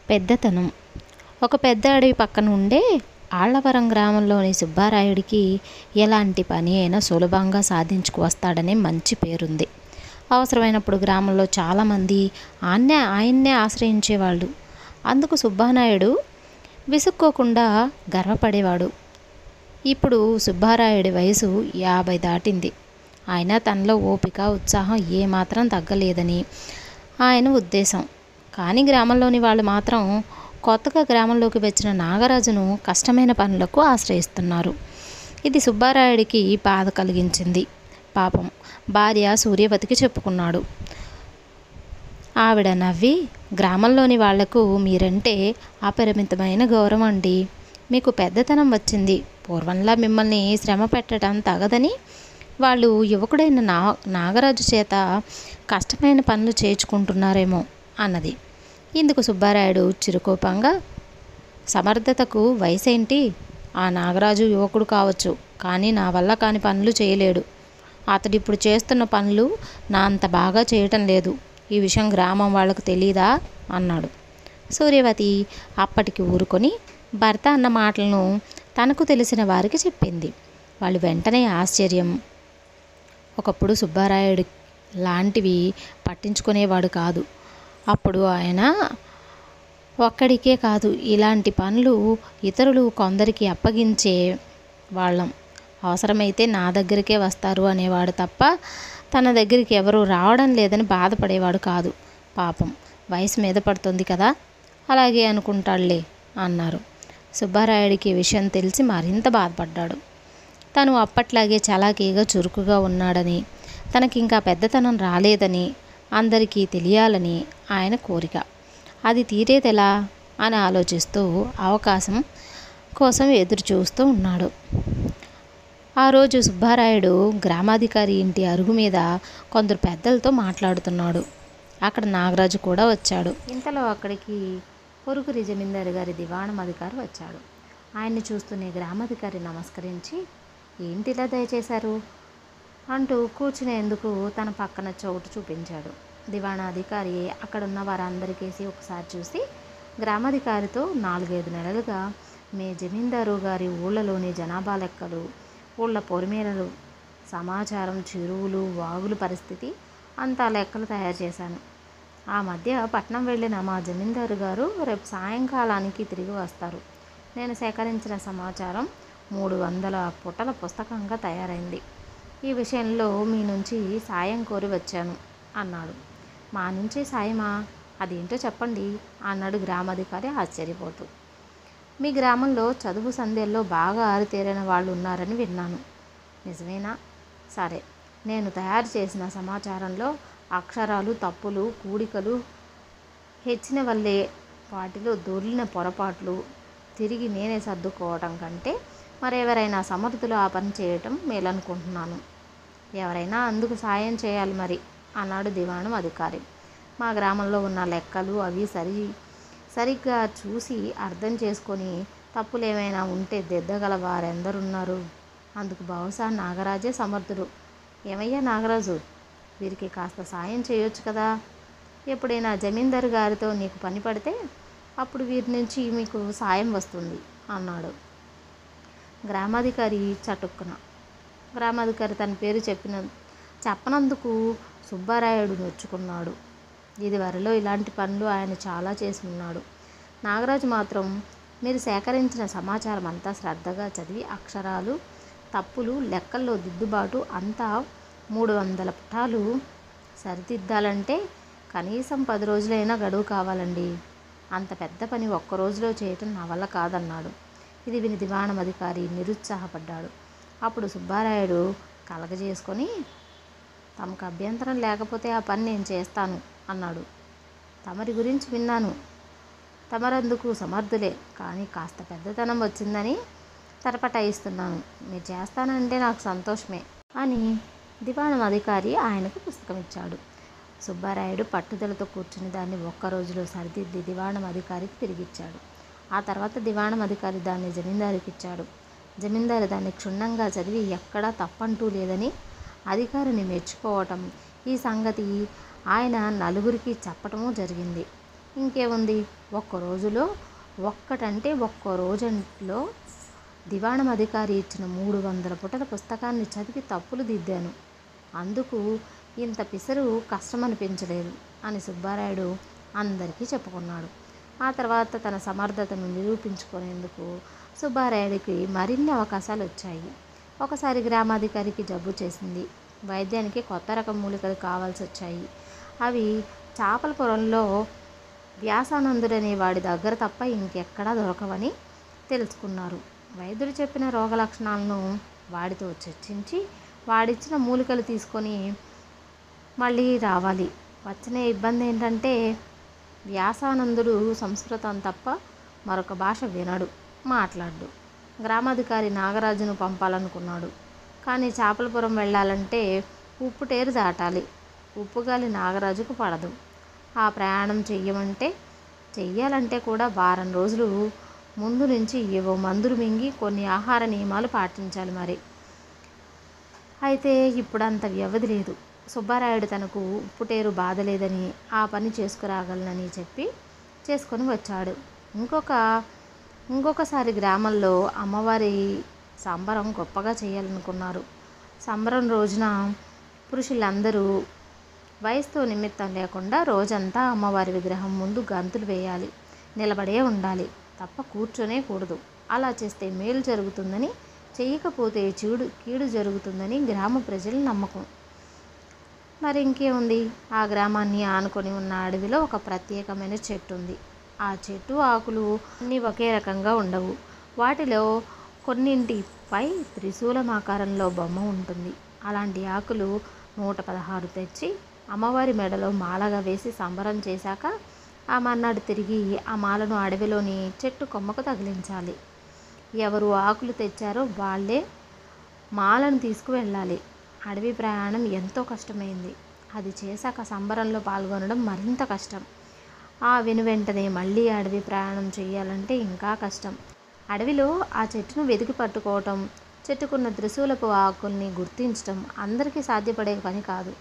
పెద్దతనం ఒక పెద్ద అడవి పక్కన ఉండే ఆళ్లవరం గ్రామంలోని సుబ్బారాయుడికి ఎలాంటి పని అయినా సులభంగా సాధించుకు వస్తాడనే మంచి పేరుంది అవసరమైనప్పుడు గ్రామంలో చాలామంది ఆయన్నే ఆయన్నే ఆశ్రయించేవాళ్ళు అందుకు సుబ్బానాయుడు విసుక్కోకుండా గర్వపడేవాడు ఇప్పుడు సుబ్బారాయుడి వయసు యాభై దాటింది అయినా తనలో ఓపిక ఉత్సాహం ఏమాత్రం తగ్గలేదని ఆయన ఉద్దేశం కానీ గ్రామంలోని వాళ్ళు మాత్రం కొత్తగా గ్రామంలోకి వచ్చిన నాగరాజును కష్టమైన పనులకు ఆశ్రయిస్తున్నారు ఇది సుబ్బారాయుడికి బాధ కలిగించింది పాపం భార్య సూర్యవతికి చెప్పుకున్నాడు ఆవిడ నవ్వి గ్రామంలోని వాళ్లకు మీరంటే అపరిమితమైన గౌరవం అండి మీకు పెద్దతనం వచ్చింది పూర్వంలా మిమ్మల్ని శ్రమ పెట్టడం తగదని వాళ్ళు యువకుడైన నా నాగరాజు చేత కష్టమైన పనులు చేర్చుకుంటున్నారేమో అన్నది ఇందుకు సుబ్బారాయుడు చిరుకోపంగా సమర్థతకు వయసేంటి ఆ నాగరాజు యువకుడు కావచ్చు కానీ నా వల్ల కాని పనులు చేయలేడు అతడు ఇప్పుడు చేస్తున్న పనులు నా అంత బాగా చేయటం లేదు ఈ విషయం గ్రామం వాళ్ళకు తెలీదా అన్నాడు సూర్యవతి అప్పటికి ఊరుకొని భర్త అన్న మాటలను తనకు తెలిసిన వారికి చెప్పింది వాళ్ళు వెంటనే ఆశ్చర్యం ఒకప్పుడు సుబ్బారాయుడు లాంటివి పట్టించుకునేవాడు కాదు అప్పుడు ఆయన ఒక్కడికే కాదు ఇలాంటి పనులు ఇతరులు కొందరికి అప్పగించే వాళ్ళం అవసరమైతే నా దగ్గరికే వస్తారు అనేవాడు తప్ప తన దగ్గరికి ఎవరు రావడం లేదని బాధపడేవాడు కాదు పాపం వయసు మీద పడుతుంది కదా అలాగే అనుకుంటాడులే అన్నారు సుబ్బారాయుడికి ఈ విషయం తెలిసి మరింత బాధపడ్డాడు తను అప్పట్లాగే చలాకీగా చురుకుగా ఉన్నాడని తనకింకా పెద్దతనం రాలేదని అందరికీ తెలియాలని ఆయన కోరిక అది తీరేదెలా అని ఆలోచిస్తూ అవకాశం కోసం ఎదురు చూస్తూ ఉన్నాడు ఆ రోజు సుబ్బారాయుడు గ్రామాధికారి ఇంటి అరుగు మీద కొందరు పెద్దలతో మాట్లాడుతున్నాడు అక్కడ నాగరాజు కూడా వచ్చాడు ఇంతలో అక్కడికి పొరుగురి జమీందారు గారి దివాణం అధికారి వచ్చాడు ఆయన్ని చూస్తూనే గ్రామాధికారి నమస్కరించి ఏంటిలా దయచేశారు అంటూ కూర్చునేందుకు తన పక్కన చోటు చూపించాడు దివాణాధికారి అక్కడున్న వారందరికేసి ఒకసారి చూసి గ్రామాధికారితో నాలుగైదు నెలలుగా మీ జమీందారు గారి ఊళ్ళలోని జనాభా లెక్కలు ఊళ్ళ పొరిమేరలు సమాచారం చెరువులు వాగుల పరిస్థితి అంతా లెక్కలు తయారు చేశాను ఆ మధ్య పట్నం వెళ్ళిన మా జమీందారు గారు రేపు సాయంకాలానికి తిరిగి వస్తారు నేను సేకరించిన సమాచారం మూడు వందల పుటల పుస్తకంగా తయారైంది ఈ విషయంలో మీ నుంచి సాయం కోరి వచ్చాను అన్నాడు మా నుంచి సాయమా అదేంటో చెప్పండి అన్నాడు గ్రామాధికారి ఆశ్చర్యపోతూ మీ గ్రామంలో చదువు సంధ్యల్లో బాగా ఆరితేరిన వాళ్ళు ఉన్నారని విన్నాను నిజమేనా సరే నేను తయారు చేసిన సమాచారంలో అక్షరాలు తప్పులు కూడికలు హెచ్చిన వల్లే వాటిలో దొర్లిన పొరపాట్లు తిరిగి నేనే సర్దుకోవటం కంటే మరెవరైనా సమర్థులు ఆ పని చేయటం మేలనుకుంటున్నాను ఎవరైనా అందుకు సాయం చేయాలి మరి అన్నాడు దివాణం అధికారి మా గ్రామంలో ఉన్న లెక్కలు అవి సరి సరిగ్గా చూసి అర్థం చేసుకొని తప్పులు ఏమైనా ఉంటే దిద్దగల వారెందరున్నారు అందుకు బహుశా నాగరాజే సమర్థుడు ఏమయ్యా నాగరాజు వీరికి కాస్త సాయం చేయొచ్చు కదా ఎప్పుడైనా జమీందారు గారితో నీకు పని పడితే అప్పుడు వీరి నుంచి మీకు సాయం వస్తుంది అన్నాడు గ్రామాధికారి చటుక్కున గ్రామాధికారి తన పేరు చెప్పిన చెప్పనందుకు సుబ్బారాయుడు నొచ్చుకున్నాడు ఇది వరలో ఇలాంటి పనులు ఆయన చాలా చేసి ఉన్నాడు నాగరాజు మాత్రం మీరు సేకరించిన సమాచారం అంతా శ్రద్ధగా చదివి అక్షరాలు తప్పులు లెక్కల్లో దిద్దుబాటు అంతా మూడు వందల పుటాలు సరిదిద్దాలంటే కనీసం పది రోజులైనా గడువు కావాలండి అంత పెద్ద పని ఒక్క రోజులో చేయటం నా వల్ల కాదన్నాడు ఇది విని దివాణం అధికారి నిరుత్సాహపడ్డాడు అప్పుడు సుబ్బారాయుడు కలగజేసుకొని తమకు అభ్యంతరం లేకపోతే ఆ పని నేను చేస్తాను అన్నాడు తమరి గురించి విన్నాను తమరందుకు సమర్థులే కానీ కాస్త పెద్దతనం వచ్చిందని తరపటాయిస్తున్నాను మీరు చేస్తానంటే నాకు సంతోషమే అని దివాణం అధికారి ఆయనకు పుస్తకం ఇచ్చాడు సుబ్బారాయుడు పట్టుదలతో కూర్చుని దాన్ని ఒక్క రోజులో సరిదిద్ది దివాణం అధికారికి తిరిగిచ్చాడు ఆ తర్వాత దివాణం అధికారి దాన్ని జమీందారికి ఇచ్చాడు జమీందారు దాన్ని క్షుణ్ణంగా చదివి ఎక్కడా తప్పంటూ లేదని అధికారిని మెచ్చుకోవటం ఈ సంగతి ఆయన నలుగురికి చెప్పటము జరిగింది ఇంకేముంది ఒక్క రోజులో ఒక్కటంటే ఒక్క రోజులో దివాణం అధికారి ఇచ్చిన మూడు వందల పుటల పుస్తకాన్ని చదివి తప్పులు దిద్దాను అందుకు ఇంత పిసరు కష్టం అనిపించలేదు అని సుబ్బారాయుడు అందరికీ చెప్పుకున్నాడు ఆ తర్వాత తన సమర్థతను నిరూపించుకునేందుకు సుబ్బారాయుడికి మరిన్ని అవకాశాలు వచ్చాయి ఒకసారి గ్రామాధికారికి జబ్బు చేసింది వైద్యానికి కొత్త రకం మూలికలు కావాల్సి వచ్చాయి అవి చాపలపురంలో వ్యాసానందుడనే వాడి దగ్గర తప్ప ఇంకెక్కడా దొరకవని తెలుసుకున్నారు వైద్యుడు చెప్పిన రోగ లక్షణాలను వాడితో చర్చించి వాడిచ్చిన మూలికలు తీసుకొని మళ్ళీ రావాలి వచ్చిన ఇబ్బంది ఏంటంటే వ్యాసానందుడు సంస్కృతం తప్ప మరొక భాష వినడు మాట్లాడు గ్రామాధికారి నాగరాజును పంపాలనుకున్నాడు కానీ చేపలపురం వెళ్ళాలంటే ఉప్పుటేరు దాటాలి ఉప్పుగాలి నాగరాజుకు పడదు ఆ ప్రయాణం చెయ్యమంటే చెయ్యాలంటే కూడా వారం రోజులు ముందు నుంచి ఏవో మందులు మింగి కొన్ని ఆహార నియమాలు పాటించాలి మరి అయితే ఇప్పుడు అంత వ్యవధి లేదు సుబ్బారాయుడు తనకు ఉప్పుటేరు బాధ లేదని ఆ పని చేసుకురాగలనని చెప్పి చేసుకొని వచ్చాడు ఇంకొక ఇంకొకసారి గ్రామంలో అమ్మవారి సంబరం గొప్పగా చేయాలనుకున్నారు సంబరం రోజున పురుషులందరూ వయసుతో నిమిత్తం లేకుండా రోజంతా అమ్మవారి విగ్రహం ముందు గంతులు వేయాలి నిలబడే ఉండాలి తప్ప కూర్చొనే కూడదు అలా చేస్తే మేలు జరుగుతుందని చేయకపోతే చీడు కీడు జరుగుతుందని గ్రామ ప్రజల నమ్మకం మరి ఇంకేముంది ఆ గ్రామాన్ని ఆనుకొని ఉన్న అడవిలో ఒక ప్రత్యేకమైన చెట్టు ఉంది ఆ చెట్టు ఆకులు అన్నీ ఒకే రకంగా ఉండవు వాటిలో కొన్నింటిపై త్రిశూలం ఆకారంలో బొమ్మ ఉంటుంది అలాంటి ఆకులు నూట పదహారు తెచ్చి అమ్మవారి మెడలో మాలగా వేసి సంబరం చేశాక ఆ మర్నాడు తిరిగి ఆ మాలను అడవిలోని చెట్టు కొమ్మకు తగిలించాలి ఎవరు ఆకులు తెచ్చారో వాళ్ళే మాలను తీసుకువెళ్ళాలి అడవి ప్రయాణం ఎంతో కష్టమైంది అది చేశాక సంబరంలో పాల్గొనడం మరింత కష్టం ఆ విను వెంటనే మళ్ళీ అడవి ప్రయాణం చేయాలంటే ఇంకా కష్టం అడవిలో ఆ చెట్టును వెతికి పట్టుకోవటం చెట్టుకున్న త్రిశూలపు ఆకుల్ని గుర్తించటం అందరికీ సాధ్యపడే పని కాదు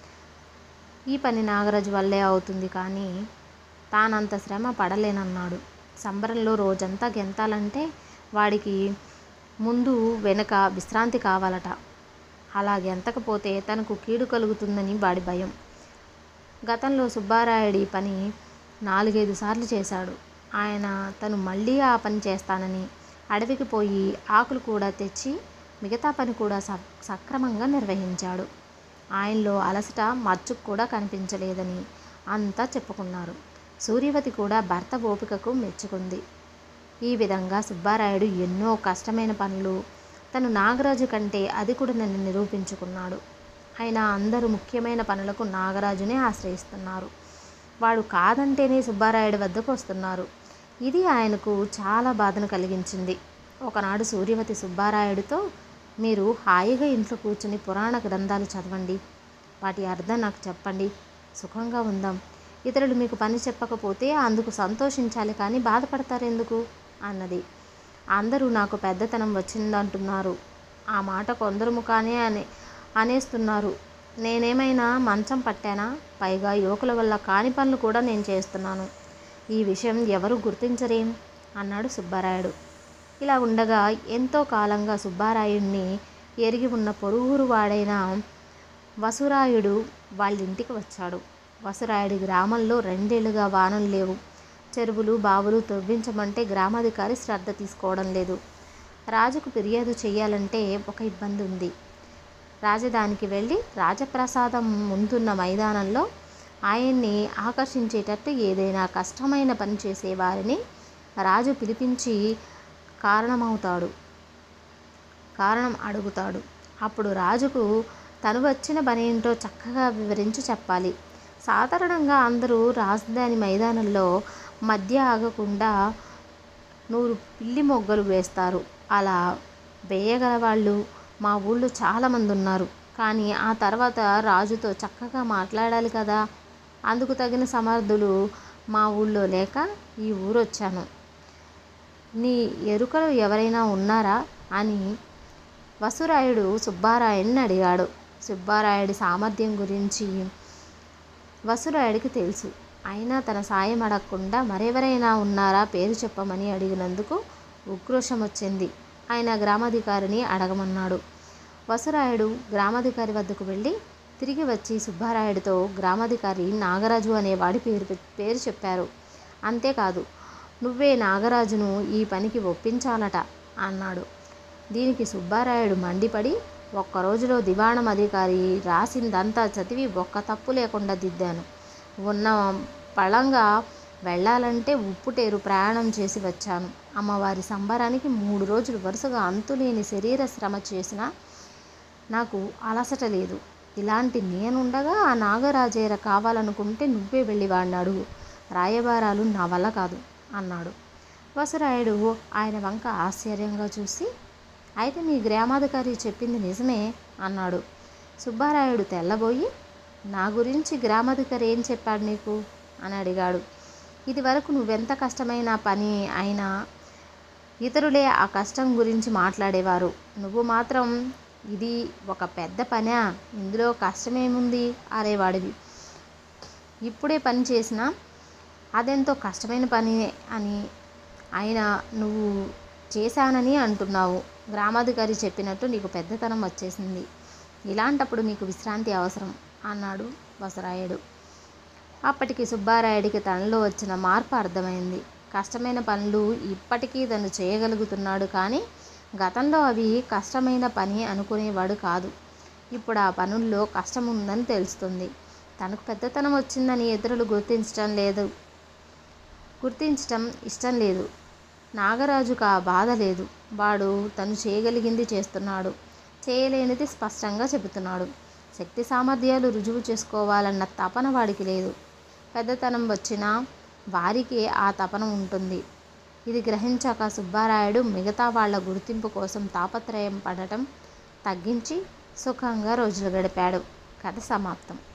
ఈ పని నాగరాజు వల్లే అవుతుంది కానీ తానంత శ్రమ పడలేనన్నాడు సంబరంలో రోజంతా గెంతాలంటే వాడికి ముందు వెనక విశ్రాంతి కావాలట అలా గెంతకపోతే తనకు కీడు కలుగుతుందని వాడి భయం గతంలో సుబ్బారాయుడి పని నాలుగైదు సార్లు చేశాడు ఆయన తను మళ్ళీ ఆ పని చేస్తానని అడవికి పోయి ఆకులు కూడా తెచ్చి మిగతా పని కూడా స- సక్రమంగా నిర్వహించాడు ఆయనలో అలసట మచ్చుకు కూడా కనిపించలేదని అంతా చెప్పుకున్నారు సూర్యవతి కూడా భర్త ఓపికకు మెచ్చుకుంది ఈ విధంగా సుబ్బారాయుడు ఎన్నో కష్టమైన పనులు తను నాగరాజు కంటే అధికుడనని నిరూపించుకున్నాడు అయినా అందరూ ముఖ్యమైన పనులకు నాగరాజునే ఆశ్రయిస్తున్నారు వాడు కాదంటేనే సుబ్బారాయుడు వద్దకు వస్తున్నారు ఇది ఆయనకు చాలా బాధను కలిగించింది ఒకనాడు సూర్యవతి సుబ్బారాయుడితో మీరు హాయిగా ఇంట్లో కూర్చుని పురాణ గ్రంథాలు చదవండి వాటి అర్థం నాకు చెప్పండి సుఖంగా ఉందాం ఇతరులు మీకు పని చెప్పకపోతే అందుకు సంతోషించాలి కానీ బాధపడతారు ఎందుకు అన్నది అందరూ నాకు పెద్దతనం వచ్చిందంటున్నారు ఆ మాట కొందరు ముఖానే అనే అనేస్తున్నారు నేనేమైనా మంచం పట్టానా పైగా యువకుల వల్ల కాని పనులు కూడా నేను చేస్తున్నాను ఈ విషయం ఎవరు గుర్తించరేం అన్నాడు సుబ్బారాయుడు ఇలా ఉండగా ఎంతో కాలంగా సుబ్బారాయుడిని ఎరిగి ఉన్న పొరుగురు వాడైన వసురాయుడు వాళ్ళ ఇంటికి వచ్చాడు వసురాయుడి గ్రామంలో రెండేళ్లుగా వానలు లేవు చెరువులు బావులు తవ్వించమంటే గ్రామాధికారి శ్రద్ధ తీసుకోవడం లేదు రాజుకు ఫిర్యాదు చేయాలంటే ఒక ఇబ్బంది ఉంది రాజధానికి వెళ్ళి రాజప్రసాదం ముందున్న మైదానంలో ఆయన్ని ఆకర్షించేటట్టు ఏదైనా కష్టమైన పని చేసేవారిని రాజు పిలిపించి కారణమవుతాడు కారణం అడుగుతాడు అప్పుడు రాజుకు తను వచ్చిన పని ఏంటో చక్కగా వివరించి చెప్పాలి సాధారణంగా అందరూ రాజధాని మైదానంలో మధ్య ఆగకుండా నూరు పిల్లి మొగ్గలు వేస్తారు అలా వేయగల వాళ్ళు మా ఊళ్ళో చాలామంది ఉన్నారు కానీ ఆ తర్వాత రాజుతో చక్కగా మాట్లాడాలి కదా అందుకు తగిన సమర్థులు మా ఊళ్ళో లేక ఈ ఊరు వచ్చాను నీ ఎరుకలు ఎవరైనా ఉన్నారా అని వసురాయుడు సుబ్బారాయుడిని అడిగాడు సుబ్బారాయుడి సామర్థ్యం గురించి వసురాయుడికి తెలుసు అయినా తన సాయం అడగకుండా మరెవరైనా ఉన్నారా పేరు చెప్పమని అడిగినందుకు ఉక్రోషం వచ్చింది ఆయన గ్రామాధికారిని అడగమన్నాడు వసురాయుడు గ్రామాధికారి వద్దకు వెళ్ళి తిరిగి వచ్చి సుబ్బారాయుడితో గ్రామాధికారి నాగరాజు అనేవాడి పేరు పేరు చెప్పారు అంతేకాదు నువ్వే నాగరాజును ఈ పనికి ఒప్పించాలట అన్నాడు దీనికి సుబ్బారాయుడు మండిపడి ఒక్క రోజులో దివాణం అధికారి రాసిందంతా చదివి ఒక్క తప్పు లేకుండా దిద్దాను ఉన్న పళంగా వెళ్ళాలంటే ఉప్పుటేరు ప్రయాణం చేసి వచ్చాను అమ్మవారి సంబరానికి మూడు రోజులు వరుసగా అంతులేని శరీర శ్రమ చేసినా నాకు అలసట లేదు ఇలాంటి నేనుండగా ఆ నాగరాజేర కావాలనుకుంటే నువ్వే వెళ్ళి వాడిని అడుగు రాయబారాలు నా వల్ల కాదు అన్నాడు వసురాయుడు ఆయన వంక ఆశ్చర్యంగా చూసి అయితే మీ గ్రామాధికారి చెప్పింది నిజమే అన్నాడు సుబ్బారాయుడు తెల్లబోయి నా గురించి గ్రామాధికారి ఏం చెప్పాడు నీకు అని అడిగాడు ఇది వరకు నువ్వెంత కష్టమైన పని అయినా ఇతరులే ఆ కష్టం గురించి మాట్లాడేవారు నువ్వు మాత్రం ఇది ఒక పెద్ద పనా ఇందులో కష్టమేముంది అనేవాడివి ఇప్పుడే పని చేసినా అదెంతో కష్టమైన పని అని అయినా నువ్వు చేశానని అంటున్నావు గ్రామాధికారి చెప్పినట్టు నీకు పెద్దతనం వచ్చేసింది ఇలాంటప్పుడు నీకు విశ్రాంతి అవసరం అన్నాడు బసరాయుడు అప్పటికి సుబ్బారాయుడికి తనలో వచ్చిన మార్పు అర్థమైంది కష్టమైన పనులు ఇప్పటికీ తను చేయగలుగుతున్నాడు కానీ గతంలో అవి కష్టమైన పని అనుకునేవాడు కాదు ఇప్పుడు ఆ పనుల్లో కష్టం ఉందని తెలుస్తుంది తనకు పెద్దతనం వచ్చిందని ఇతరులు గుర్తించడం లేదు గుర్తించటం ఇష్టం లేదు నాగరాజుకు ఆ బాధ లేదు వాడు తను చేయగలిగింది చేస్తున్నాడు చేయలేనిది స్పష్టంగా చెబుతున్నాడు శక్తి సామర్థ్యాలు రుజువు చేసుకోవాలన్న తపన వాడికి లేదు పెద్దతనం వచ్చినా వారికే ఆ తపన ఉంటుంది ఇది గ్రహించాక సుబ్బారాయుడు మిగతా వాళ్ళ గుర్తింపు కోసం తాపత్రయం పడటం తగ్గించి సుఖంగా రోజులు గడిపాడు కథ సమాప్తం